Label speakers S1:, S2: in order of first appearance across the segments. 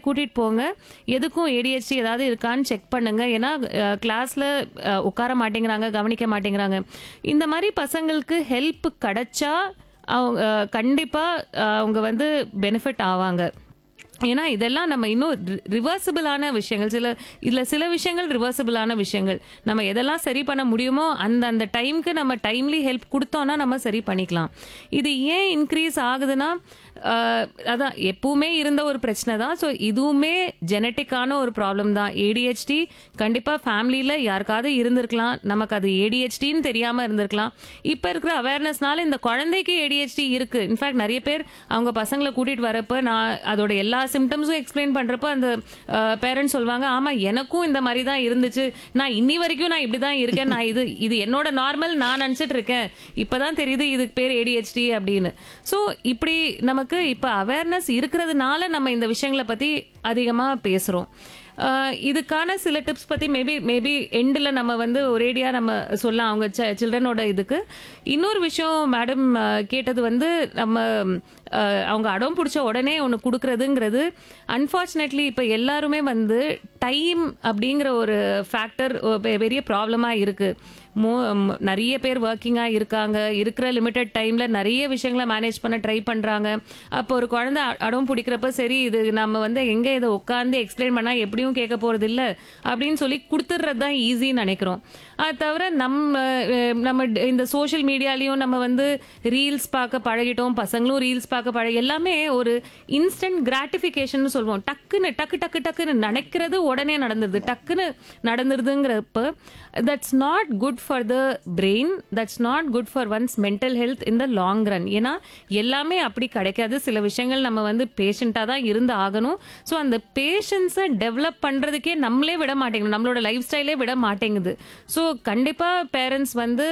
S1: கூட்டிட்டு போங்க எதுக்கும் ஏடிஹெச்டி ஏதாவது இருக்கான்னு செக் பண்ணுங்க ஏன்னா கிளாஸ்ல உட்கார மாட்டேங்கிறாங்க கவனிக்க மாட்டேங்கிறாங்க இந்த மாதிரி பசங்களுக்கு ஹெல்ப் கிடைச்சா அவங்க அஹ், கண்டிப்பா அஹ், அவங்க வந்து பெனிஃபிட் ஆவாங்க ஏன்னா இதெல்லாம் நம்ம இன்னும் ரிவர்சிபிளான விஷயங்கள் சில இதுல சில விஷயங்கள் ரிவர்சிபிளான விஷயங்கள் நம்ம எதெல்லாம் சரி பண்ண முடியுமோ அந்த அந்த டைம்க்கு நம்ம டைம்லி ஹெல்ப் கொடுத்தோம்னா நம்ம சரி பண்ணிக்கலாம் இது ஏன் இன்க்ரீஸ் ஆகுதுன்னா ஆஹ், அதான் எப்பவுமே இருந்த ஒரு பிரச்சனை தான் ஸோ இதுவுமே ஜெனட்டிக்கான ஒரு ப்ராப்ளம் தான் ஏடிஹெச்டி கண்டிப்பாக ஃபேமிலியில் யாருக்காவது இருந்திருக்கலாம் நமக்கு அது ஏடிஹெச்டின்னு தெரியாமல் இருந்திருக்கலாம் இப்போ இருக்கிற அவேர்னஸ்னால இந்த குழந்தைக்கு ஏடிஹெச்டி இருக்கு இன்ஃபேக்ட் நிறைய பேர் அவங்க பசங்களை கூட்டிட்டு வரப்ப நான் அதோட எல்லா சிம்டம்ஸும் எக்ஸ்பிளைன் பண்றப்ப அந்த பேரண்ட்ஸ் சொல்லுவாங்க ஆமா எனக்கும் இந்த மாதிரி தான் இருந்துச்சு நான் இன்னி வரைக்கும் நான் இப்படி தான் இருக்கேன் நான் இது இது என்னோட நார்மல் நான் நினச்சிட்டு இருக்கேன் இப்பதான் தெரியுது இதுக்கு பேர் ஏடிஹெச்டி அப்படின்னு ஸோ இப்படி நமக்கு இப்போ அவேர்னஸ் இருக்கிறதுனால நம்ம இந்த விஷயங்களை பத்தி அதிகமா பேசுறோம் ஆஹ் இதுக்கான சில டிப்ஸ் பத்தி மேபி மேபி எண்டில் நம்ம வந்து ஒரேடியா நம்ம சொல்லலாம் அவங்க சில்ட்ரனோட இதுக்கு இன்னொரு விஷயம் மேடம் கேட்டது வந்து நம்ம ஆஹ் அவங்க அடம் பிடிச்ச உடனே ஒன்று கொடுக்கறதுங்கிறது அன்ஃபார்ச்சுனேட்லி இப்போ எல்லாருமே வந்து டைம் அப்படிங்கிற ஒரு ஃபேக்டர் பெரிய ப்ராப்ளமாக இருக்கு மோ ம், நிறைய பேர் ஒர்க்கிங்காக இருக்காங்க இருக்கிற லிமிட்டட் டைமில் நிறைய விஷயங்களை மேனேஜ் பண்ண ட்ரை பண்ணுறாங்க அப்போ ஒரு குழந்தை அ- அடம் பிடிக்கிறப்ப சரி இது நம்ம வந்து எங்கே இதை உட்காந்து எக்ஸ்பிளைன் பண்ணால் எப்படியும் கேட்க போகிறது இல்லை அப்படின்னு சொல்லி கொடுத்துட்றது தான் ஈஸின்னு நினைக்கிறோம் அது தவிர நம்ம அஹ், நம்ம ட- இந்த சோஷியல் மீடியாலையும் நம்ம வந்து ரீல்ஸ் பார்க்க பழகிட்டோம் பசங்களும் ரீல்ஸ் பார்க்க பழகி எல்லாமே ஒரு இன்ஸ்டன்ட் கிராட்டிஃபிகேஷன் சொல்லுவோம் டக்குன்னு டக்கு டக்கு டக்குன்னு நினைக்கிறது உடனே நடந்துருது டக்குன்னு நடந்துருதுங்கிறப்ப that's not good for the brain that's not good for one's mental health in the long run ஏன்னா எல்லாமே அப்படி கிடைக்காது சில விஷயங்கள் நம்ம வந்து பேஷண்ட்டாக தான் இருந்து ஆகணும் ஸோ அந்த பேஷன்ஸை டெவலப் பண்ணுறதுக்கே நம்மளே விட மாட்டேங்குது நம்மளோட லைஃப் ஸ்டைலே விட மாட்டேங்குது ஸோ கண்டிப்பாக பேரண்ட்ஸ் வந்து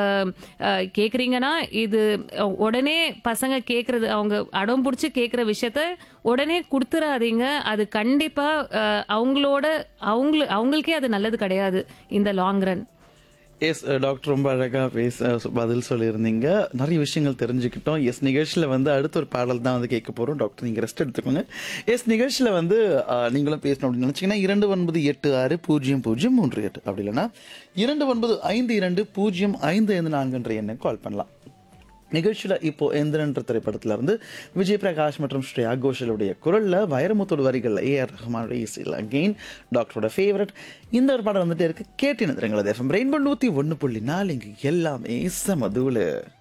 S1: கேட்குறீங்கன்னா இது அஹ், உடனே பசங்க கேட்குறது அவங்க அடம் பிடிச்சி கேட்குற விஷயத்த உடனே கொடுத்துறாதீங்க அது கண்டிப்பாக அவங்களோட அவங்கள அவங்களுக்கே அது நல்லது கிடையாது இந்த லாங் ரன்
S2: எஸ் டாக்டர் ரொம்ப அழகாக பேச பதில் சொல்லியிருந்தீங்க நிறைய விஷயங்கள் தெரிஞ்சுக்கிட்டோம் எஸ் நிகழ்ச்சியில் வந்து அடுத்த ஒரு பாடல் தான் வந்து கேட்க போகிறோம் டாக்டர் நீங்கள் ரெஸ்ட் எடுத்துக்கோங்க எஸ் நிகழ்ச்சியில் வந்து அஹ், நீங்களும் பேசணும் அப்படின்னு நினச்சிங்கன்னா இரண்டு ஒன்பது எட்டு ஆறு பூஜ்ஜியம் பூஜ்ஜியம் மூன்று எட்டு அப்படி இல்லைன்னா இரண்டு ஒன்பது ஐந்து இரண்டு பூஜ்ஜியம் ஐந்து ஐந்து நான்குன்ற எண்ணை கால் பண்ணலாம் நிகழ்ச்சியில் இப்போ எந்திரன்ற திரைப்படத்துல இருந்து விஜய் பிரகாஷ் மற்றும் ஸ்ரேயா கோஷலுடைய குரல்ல வைரமுத்தோட வரிகள் ஏஆர் ரஹ்மானுடைய இசையில் அகெயின் டாக்டரோட ஃபேவரட் இந்த ஒரு பாடம் வந்துட்டே இருக்கு கேட்டு நிறுத்துறீங்களா எஃப்எம் ரெயின்போ நூற்றி ஒன்று புள்ளி நாலு இங்கே எல்லாமே சமதூளு